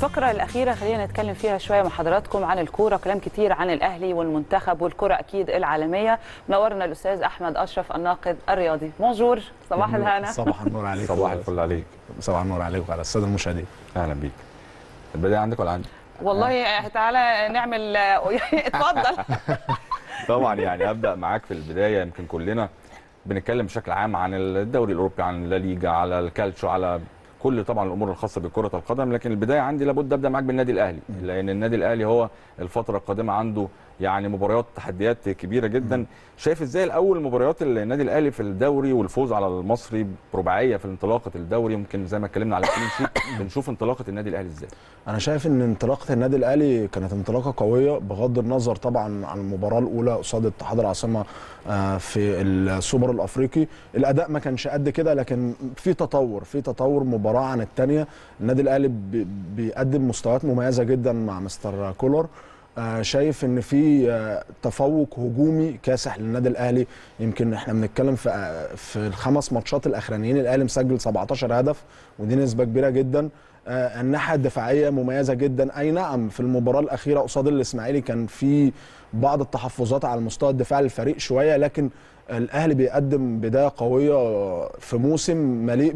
الفقرة الأخيرة خلينا نتكلم فيها شوية مع حضراتكم عن الكورة كلام كتير عن الأهلي والمنتخب والكرة أكيد العالمية منورنا الأستاذ أحمد أشرف الناقد الرياضي بونجور صباح الهنا صباح النور عليك صباح الفل عليك صباح النور عليك وعلى الساده المشاهدين اهلا بيك البدايه عندك ولا عندي؟ والله تعالى نعمل اتفضل طبعا يعني ابدا معاك في البدايه يمكن كلنا بنتكلم بشكل عام عن الدوري الاوروبي عن لا ليجا على الكالتشو على كل طبعا الامور الخاصه بكره القدم لكن البدايه عندي لابد ابدا معاك بالنادي الاهلي لان النادي الاهلي هو الفتره القادمه عنده يعني مباريات تحديات كبيره جدا شايف ازاي الاول مباريات النادي الاهلي في الدوري والفوز على المصري برباعيه في انطلاقه الدوري يمكن زي ما اتكلمنا على الكلين شيت بنشوف انطلاقه النادي الاهلي ازاي انا شايف ان انطلاقه النادي الاهلي كانت انطلاقه قويه بغض النظر طبعا عن المباراه الاولى قصاد اتحاد العاصمه في السوبر الافريقي الاداء ما كانش قد كده لكن في تطور في تطور مباراه عن الثانيه النادي الاهلي بيقدم مستويات مميزه جدا مع مستر كولر آه شايف ان في آه تفوق هجومي كاسح للنادي الاهلي يمكن احنا بنتكلم في آه في الخمس ماتشات الاخرانيين الاهلي مسجل 17 هدف ودي نسبه كبيره جدا الناحيه الدفاعيه مميزه جدا اي نعم في المباراه الاخيره قصاد الاسماعيلي كان في بعض التحفظات على المستوى الدفاعي للفريق شويه لكن الاهلي بيقدم بدايه قويه في موسم مليء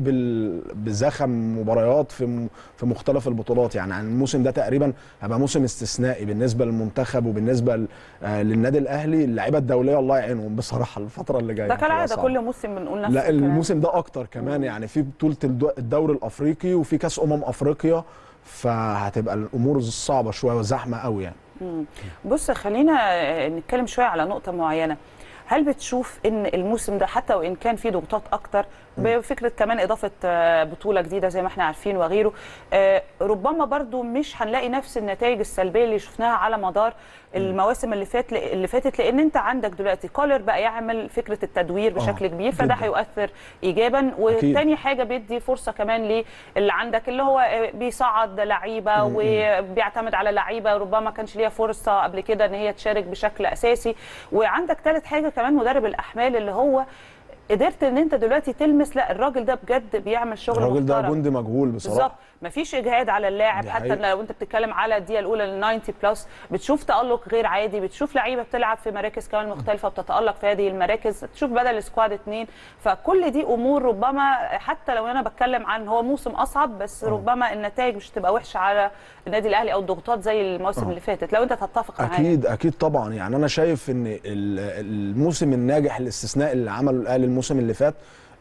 بزخم مباريات في في مختلف البطولات يعني الموسم ده تقريبا هيبقى موسم استثنائي بالنسبه للمنتخب وبالنسبه للنادي الاهلي اللعيبه الدوليه الله يعينهم بصراحه الفتره اللي جايه ده كالعاده كل موسم بنقول نفس لا الموسم ده اكتر كمان يعني في بطوله الدوري الافريقي وفي كاس امم افريقيا فهتبقى الامور صعبه شويه وزحمه قوي يعني بص خلينا نتكلم شويه على نقطه معينه هل بتشوف ان الموسم ده حتى وان كان في ضغوطات اكتر بفكره كمان اضافه بطوله جديده زي ما احنا عارفين وغيره ربما برضو مش هنلاقي نفس النتائج السلبيه اللي شفناها على مدار المواسم اللي فات اللي فاتت لان انت عندك دلوقتي كولر بقى يعمل فكره التدوير بشكل أوه. كبير فده هيؤثر ايجابا وتاني حاجه بيدي فرصه كمان للي عندك اللي هو بيصعد لعيبه وبيعتمد على لعيبه ربما كانش ليها فرصه قبل كده ان هي تشارك بشكل اساسي وعندك ثالث حاجه كمان مدرب الاحمال اللي هو قدرت ان انت دلوقتي تلمس لا الراجل ده بجد بيعمل شغل الراجل ده جندي مجهول بصراحه بالظبط مفيش اجهاد على اللاعب حتى لو انت بتتكلم على الدقيقه الاولى ل 90 بلس بتشوف تالق غير عادي بتشوف لعيبه بتلعب في مراكز كمان مختلفه وبتتالق في هذه المراكز تشوف بدل سكواد اثنين فكل دي امور ربما حتى لو انا بتكلم عن هو موسم اصعب بس أوه. ربما النتائج مش هتبقى وحشه على النادي الاهلي او الضغوطات زي المواسم أوه. اللي فاتت لو انت تتفق معايا اكيد اكيد طبعا يعني انا شايف ان الموسم الناجح الاستثنائي اللي عمله الاهلي الموسم اللي فات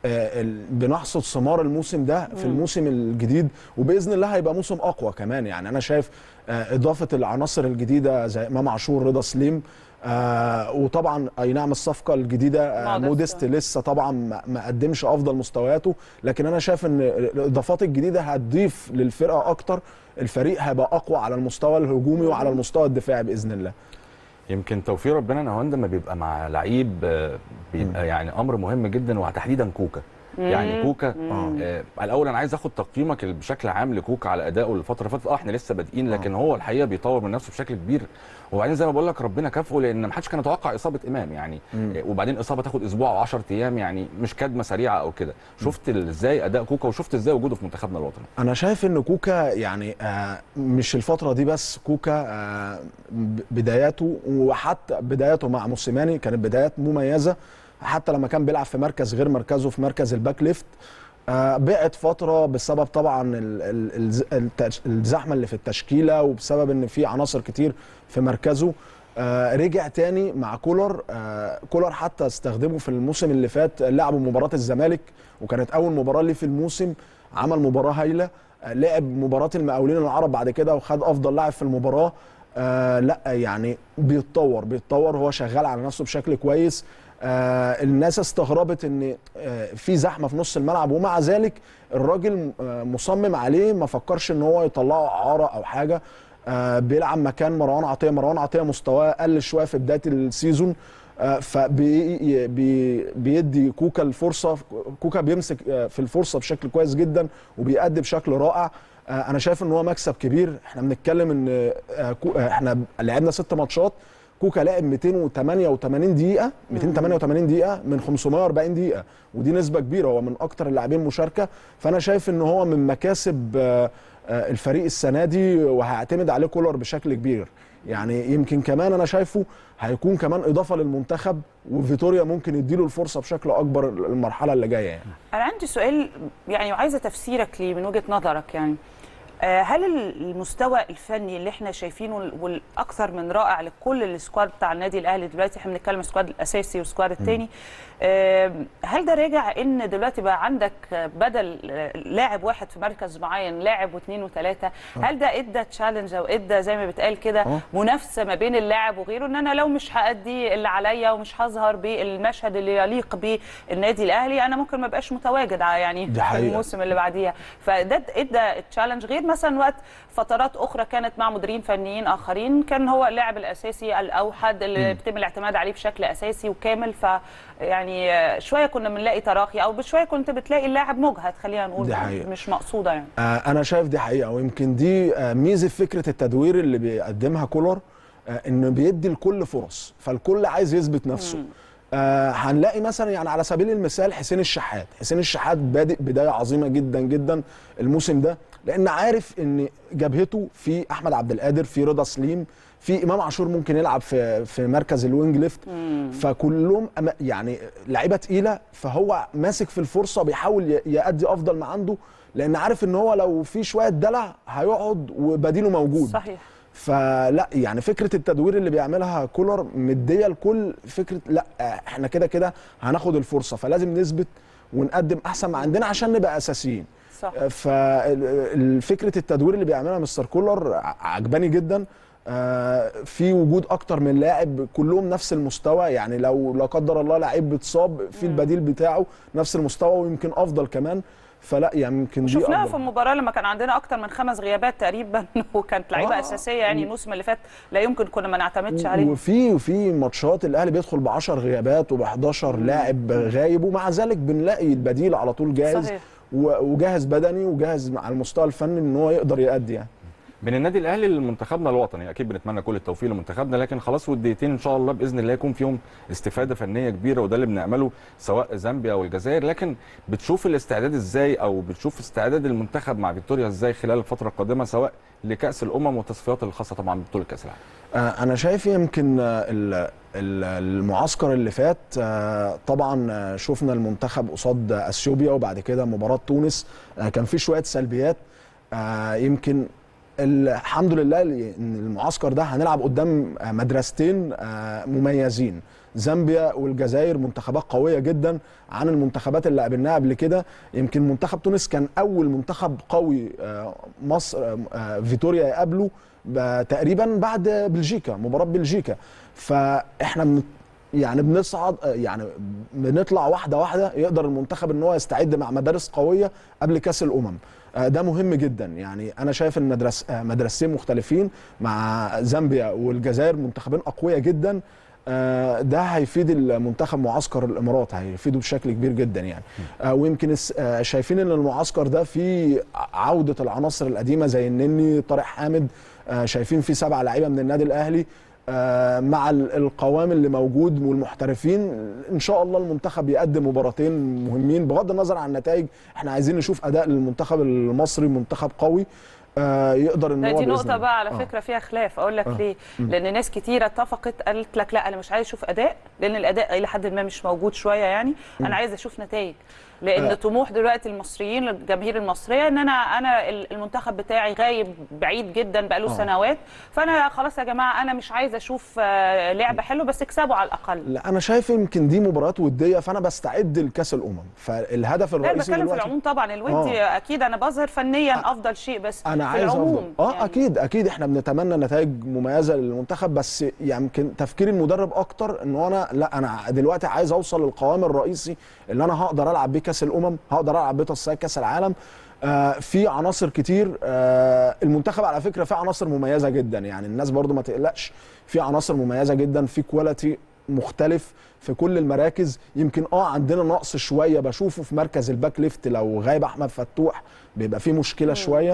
بنحصد ثمار الموسم ده في الموسم الجديد وباذن الله هيبقى موسم اقوى كمان يعني انا شايف اضافه العناصر الجديده زي امام عاشور رضا سليم آه وطبعا اي نعم الصفقه الجديده آه موديست لسه طبعا ما قدمش افضل مستوياته لكن انا شايف ان الاضافات الجديده هتضيف للفرقه اكتر الفريق هيبقى اقوى على المستوى الهجومي وعلى المستوى الدفاعي باذن الله يمكن توفيق ربنا نهاوند لما بيبقى مع لعيب بيبقى م. يعني امر مهم جدا وتحديدا كوكا يعني كوكا آه الاول انا عايز اخد تقييمك بشكل عام لكوكا على ادائه الفتره اللي فاتت اه احنا لسه بادئين لكن آه. هو الحقيقه بيطور من نفسه بشكل كبير وبعدين زي ما بقول لك ربنا كافئه لان ما حدش كان يتوقع اصابه امام يعني مم. وبعدين اصابه تاخد اسبوع او 10 ايام يعني مش كدمه سريعه او كده شفت ازاي اداء كوكا وشفت ازاي وجوده في منتخبنا الوطني انا شايف ان كوكا يعني آه مش الفتره دي بس كوكا آه بداياته وحتى بداياته مع موسيماني كانت بدايات مميزه حتى لما كان بيلعب في مركز غير مركزه في مركز الباك ليفت آه بعد فتره بسبب طبعا الزحمه اللي في التشكيله وبسبب ان في عناصر كتير في مركزه آه رجع تاني مع كولر آه كولر حتى استخدمه في الموسم اللي فات لعبوا مباراه الزمالك وكانت اول مباراه ليه في الموسم عمل مباراه هايله لعب مباراه المقاولين العرب بعد كده وخد افضل لاعب في المباراه آه لا يعني بيتطور بيتطور هو شغال على نفسه بشكل كويس آه الناس استغربت ان آه في زحمه في نص الملعب ومع ذلك الراجل آه مصمم عليه ما فكرش ان هو يطلعه اعاره او حاجه آه بيلعب مكان مروان عطيه مروان عطيه مستواه قل شويه في بدايه السيزون آه فبيدي كوكا الفرصه كوكا بيمسك في الفرصه بشكل كويس جدا وبيأدي بشكل رائع آه انا شايف ان هو مكسب كبير احنا بنتكلم ان آه احنا لعبنا ست ماتشات كوكا لعب 288 دقيقه 288 دقيقه من 540 دقيقه ودي نسبه كبيره هو من اكتر اللاعبين مشاركه فانا شايف ان هو من مكاسب آه، آه، الفريق السنه دي وهيعتمد عليه كولر بشكل كبير يعني يمكن كمان انا شايفه هيكون كمان اضافه للمنتخب وفيتوريا ممكن يديله الفرصه بشكل اكبر المرحله اللي جايه يعني انا عندي سؤال يعني وعايزه تفسيرك ليه من وجهه نظرك يعني آه، هل المستوى الفني اللي احنا شايفينه والاكثر من رائع لكل السكواد بتاع النادي الاهلي دلوقتي احنا بنتكلم السكواد الاساسي والسكواد الثاني هل ده راجع ان دلوقتي بقى عندك بدل لاعب واحد في مركز معين لاعب واثنين وثلاثه هل ده ادى تشالنج او ادى زي ما بيتقال كده آه. منافسه ما بين اللاعب وغيره ان انا لو مش هادي اللي عليا ومش هظهر بالمشهد اللي يليق بالنادي الاهلي انا ممكن ما ابقاش متواجد ع- يعني دي في حقيقة. الموسم اللي بعديها فده ادى تشالنج غير مثلا وقت فترات اخرى كانت مع مديرين فنيين اخرين كان هو اللاعب الاساسي الاوحد اللي بيتم الاعتماد عليه بشكل اساسي وكامل ف يعني آه، شويه كنا بنلاقي تراخي او بشويه كنت بتلاقي اللاعب مجهد خلينا نقول دي حقيقة. مش مقصوده يعني آه، انا شايف دي حقيقه ويمكن دي آه، ميزه فكره التدوير اللي بيقدمها كولر آه، انه بيدي الكل فرص فالكل عايز يثبت نفسه آه هنلاقي مثلا يعني على سبيل المثال حسين الشحات حسين الشحات بادئ بدايه عظيمه جدا جدا الموسم ده لان عارف ان جبهته في احمد عبد القادر في رضا سليم في امام عاشور ممكن يلعب في في مركز الوينج ليفت فكلهم أما- يعني لعيبه تقيله فهو ماسك في الفرصه بيحاول ي- يأدي افضل ما عنده لان عارف ان هو لو في شويه دلع هيقعد وبديله موجود صحيح فلا يعني فكره التدوير اللي بيعملها كولر مديه الكل فكره لا احنا كده كده هناخد الفرصه فلازم نثبت ونقدم احسن ما عندنا عشان نبقى اساسيين صح ففكره التدوير اللي بيعملها مستر كولر ع- عجباني جدا آه، في وجود اكتر من لاعب كلهم نفس المستوى يعني لو لا قدر الله لعيب بيتصاب في البديل بتاعه نفس المستوى ويمكن افضل كمان فلا يعني يمكن دي شفناها أفضل. في المباراه لما كان عندنا اكتر من خمس غيابات تقريبا وكانت لعيبه آه. اساسيه يعني الموسم اللي فات لا يمكن كنا ما نعتمدش عليه وفي وفي ماتشات الاهلي بيدخل ب 10 غيابات وب 11 لاعب غايب ومع ذلك بنلاقي البديل على طول جاهز صحيح. و- وجاهز بدني وجاهز على المستوى الفني ان هو يقدر يأدي يعني من النادي الاهلي لمنتخبنا الوطني اكيد بنتمنى كل التوفيق لمنتخبنا لكن خلاص والدقيقتين ان شاء الله باذن الله يكون فيهم استفاده فنيه كبيره وده اللي بنعمله سواء زامبيا او الجزائر لكن بتشوف الاستعداد ازاي او بتشوف استعداد المنتخب مع فيكتوريا ازاي خلال الفتره القادمه سواء لكاس الامم والتصفيات الخاصه طبعا ببطوله كاس العالم آه، انا شايف يمكن آه، ال- ال- المعسكر اللي فات آه، طبعا آه، شفنا المنتخب قصاد اثيوبيا وبعد كده مباراه تونس آه، كان في شويه سلبيات آه، يمكن الحمد لله ان المعسكر ده هنلعب قدام آه، مدرستين آه، مميزين زامبيا والجزائر منتخبات قويه جدا عن المنتخبات اللي قابلناها قبل كده يمكن منتخب تونس كان اول منتخب قوي آه، مصر آه، آه، فيتوريا يقابله ب- تقريبا بعد بلجيكا مباراه بلجيكا فاحنا بن يعني بنصعد آه، يعني بنطلع واحده واحده يقدر المنتخب ان هو يستعد مع مدارس قويه قبل كاس الامم آه، ده مهم جدا يعني انا شايف ان مدرس آه، مدرستين مختلفين مع زامبيا والجزائر منتخبين اقوياء جدا آه، ده هيفيد المنتخب معسكر الامارات هيفيده بشكل كبير جدا يعني آه، ويمكن الس- آه، شايفين ان المعسكر ده فيه عوده العناصر القديمه زي النني طارق حامد آه، شايفين فيه سبع لعيبه من النادي الاهلي آه، مع ال- القوام اللي موجود والمحترفين ان شاء الله المنتخب يقدم مباراتين مهمين بغض النظر عن النتائج احنا عايزين نشوف اداء للمنتخب المصري منتخب قوي آه، يقدر ان لا هو دي بإذن نقطة الله. بقى على آه. فكرة فيها خلاف أقول لك آه. ليه؟ لأن ناس كتيرة اتفقت قالت لك لا أنا مش عايز أشوف أداء لأن الأداء إلى حد ما مش موجود شوية يعني أنا عايز أشوف نتائج لأن آه. طموح دلوقتي المصريين الجماهير المصرية إن أنا أنا المنتخب بتاعي غايب بعيد جدا بقاله آه. سنوات فأنا خلاص يا جماعة أنا مش عايز أشوف آه، لعبة حلوة بس اكسبوا على الأقل لا انا شايف يمكن دي مباريات وديه فانا بستعد لكاس الامم فالهدف لا أنا الرئيسي بتكلم في دلوقتي العموم طبعا الودي أكيد أنا بظهر فنيا أفضل شيء بس انا في عايز العموم افضل اه يعني. اكيد اكيد احنا بنتمنى نتائج مميزه للمنتخب بس يمكن تفكير المدرب اكتر ان هو انا لا انا دلوقتي عايز اوصل للقوام الرئيسي اللي انا هقدر العب بيه كاس الامم هقدر العب بيه تصفيات كاس العالم آه في عناصر كتير آه المنتخب على فكره فيه عناصر مميزه جدا يعني الناس برضو ما تقلقش في عناصر مميزه جدا في كواليتي مختلف في كل المراكز يمكن اه عندنا نقص شويه بشوفه في مركز الباك ليفت لو غايب احمد فتوح بيبقى فيه مشكله شويه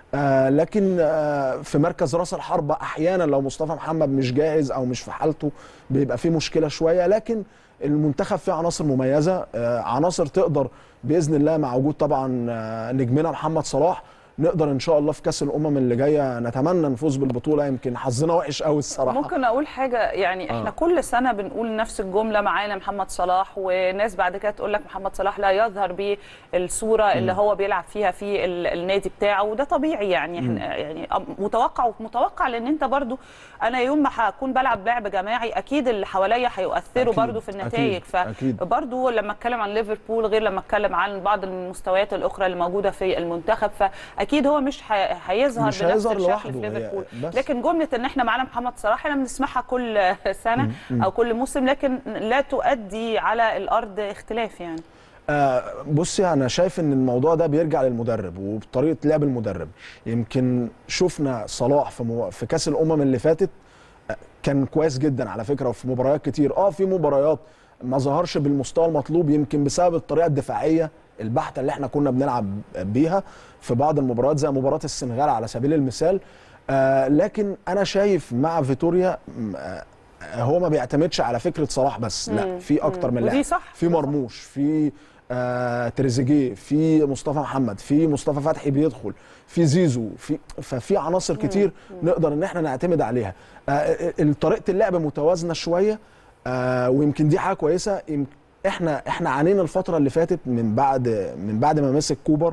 آه لكن آه في مركز راس الحربة احيانا لو مصطفى محمد مش جاهز او مش في حالته بيبقى فيه مشكله شويه لكن المنتخب فيه عناصر مميزه آه عناصر تقدر باذن الله مع وجود طبعا آه نجمنا محمد صلاح نقدر ان شاء الله في كاس الامم اللي جايه نتمنى نفوز بالبطوله يمكن حظنا وحش قوي الصراحه ممكن اقول حاجه يعني احنا آه. آه. كل سنه بنقول نفس الجمله معانا محمد صلاح وناس بعد كده تقول لك محمد صلاح لا يظهر بالصوره اللي هو بيلعب فيها في ال- النادي بتاعه وده طبيعي يعني احنا يعني أم- متوقع ومتوقع لان انت برضو انا يوم ما هكون بلعب لعب جماعي اكيد اللي حواليا هيؤثروا أكيد، برضو في النتائج أكيد، أكيد. فبرضو لما اتكلم عن ليفربول غير لما اتكلم عن بعض المستويات الاخرى اللي موجوده في المنتخب فاكيد هو مش ه- هيظهر مش بنفس هيظهر الشكل لوحده، في هي- ليفربول بس. لكن جمله ان احنا معانا محمد صلاح احنا بنسمعها كل سنه او كل موسم لكن لا تؤدي على الارض اختلاف يعني آه بصي انا شايف ان الموضوع ده بيرجع للمدرب وبطريقه لعب المدرب يمكن شفنا صلاح في مو... في كاس الامم اللي فاتت آه، كان كويس جدا على فكره وفي مباريات كتير اه في مباريات ما ظهرش بالمستوى المطلوب يمكن بسبب الطريقه الدفاعيه البحته اللي احنا كنا بنلعب بيها في بعض المباريات زي مباراه السنغال على سبيل المثال آه لكن انا شايف مع فيتوريا م- آه هو ما بيعتمدش على فكره صلاح بس لا مم. في اكتر من ودي لاعب صح. في مرموش في آه تريزيجيه في مصطفى محمد في مصطفى فتحي بيدخل في زيزو في ففي عناصر كتير نقدر ان احنا نعتمد عليها آه طريقه اللعب متوازنه شويه آه ويمكن دي حاجه كويسه يم- احنا احنا عانينا الفتره اللي فاتت من بعد من بعد ما مسك كوبر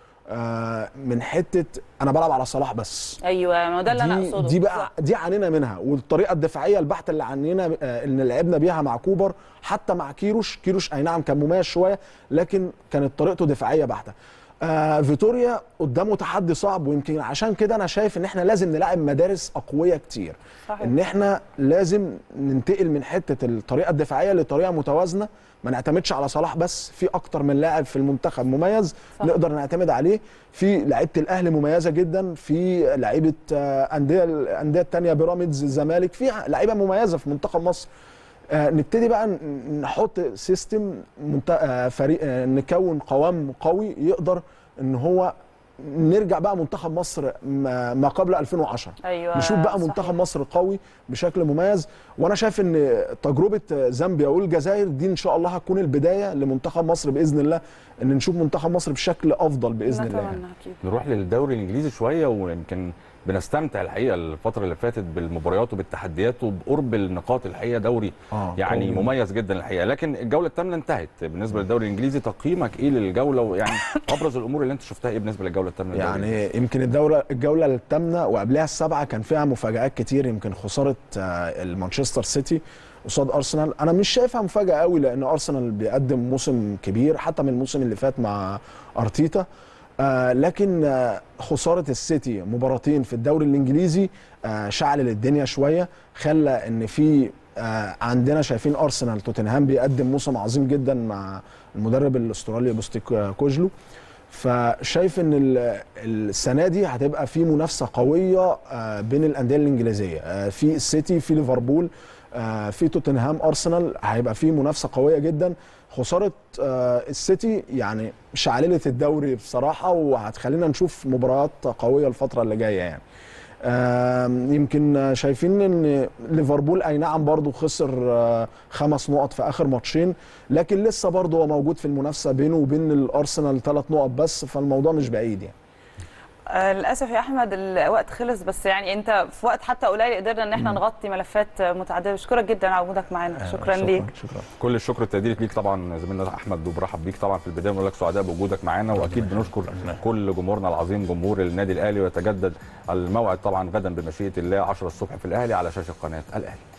آه من حته انا بلعب على صلاح بس ايوه ما هو ده اللي انا دي اقصده دي بقى دي عانينا منها والطريقه الدفاعيه البحته اللي عانينا آه، اللي لعبنا بيها مع كوبر حتى مع كيروش كيروش اي نعم كان مميز شويه لكن كانت طريقته دفاعيه بحته آه فيتوريا قدامه تحدي صعب ويمكن عشان كده انا شايف ان احنا لازم نلاعب مدارس اقويه كتير صحيح. ان احنا لازم ننتقل من حته الطريقه الدفاعيه لطريقه متوازنه ما نعتمدش على صلاح بس في اكتر من لاعب في المنتخب مميز صح. نقدر نعتمد عليه في لعيبه الاهلي مميزه جدا في لعيبه آه، انديه الانديه الثانيه بيراميدز الزمالك في لعيبه مميزه في منتخب مصر آه، نبتدي بقى ن- نحط سيستم منت... آه، فريق آه، نكون قوام قوي يقدر ان هو نرجع بقى منتخب مصر ما ما قبل 2010 ايوه نشوف بقى صحيح. منتخب مصر قوي بشكل مميز وانا شايف ان تجربه زامبيا والجزائر دي ان شاء الله هتكون البدايه لمنتخب مصر باذن الله ان نشوف منتخب مصر بشكل افضل باذن الله يعني. نتمنى اكيد نروح للدوري الانجليزي شويه ويمكن بنستمتع الحقيقه الفتره اللي فاتت بالمباريات وبالتحديات وبقرب النقاط الحقيقه دوري آه، يعني قوي جداً. مميز جدا الحقيقه لكن الجوله الثامنه انتهت بالنسبه للدوري الانجليزي تقييمك ايه للجوله ويعني ابرز الامور اللي انت شفتها ايه بالنسبه للجوله الثامنه للدوري يعني يمكن الدوله الجوله الثامنه وقبلها السبعه كان فيها مفاجات كتير يمكن خساره آه، المانشستر سيتي قصاد ارسنال انا مش شايفها مفاجاه قوي لان ارسنال بيقدم موسم كبير حتى من الموسم اللي فات مع ارتيتا آه لكن آه خساره السيتي مباراتين في الدوري الانجليزي آه شعل الدنيا شويه خلى ان في آه عندنا شايفين ارسنال توتنهام بيقدم موسم عظيم جدا مع المدرب الاسترالي بوستيكوجلو فشايف ان ال- السنه دي هتبقى في منافسه قويه آه، بين الانديه الانجليزيه آه، في السيتي في ليفربول آه، في توتنهام ارسنال هيبقى في منافسه قويه جدا خساره آه، السيتي يعني شعللت الدوري بصراحه وهتخلينا نشوف مباريات قويه الفتره اللي جايه يعني آم، يمكن شايفين ان ليفربول اي نعم برضو خسر آه، خمس نقط في اخر ماتشين لكن لسه برضو هو موجود في المنافسه بينه وبين الارسنال ثلاث نقط بس فالموضوع مش بعيد يعني آه، للاسف يا احمد الوقت خلص بس يعني انت في وقت حتى قليل قدرنا ان احنا نغطي ملفات متعدده بشكرك جدا على وجودك معانا شكرا ليك شكرا كل الشكر التقدير ليك طبعا زميلنا احمد وبرحب بيك طبعا في البدايه بنقول لك سعداء بوجودك معانا واكيد بنشكر كل جمهورنا العظيم جمهور النادي الاهلي ويتجدد الموعد طبعا غدا بمشيئه الله 10 الصبح في الاهلي على شاشه قناه الاهلي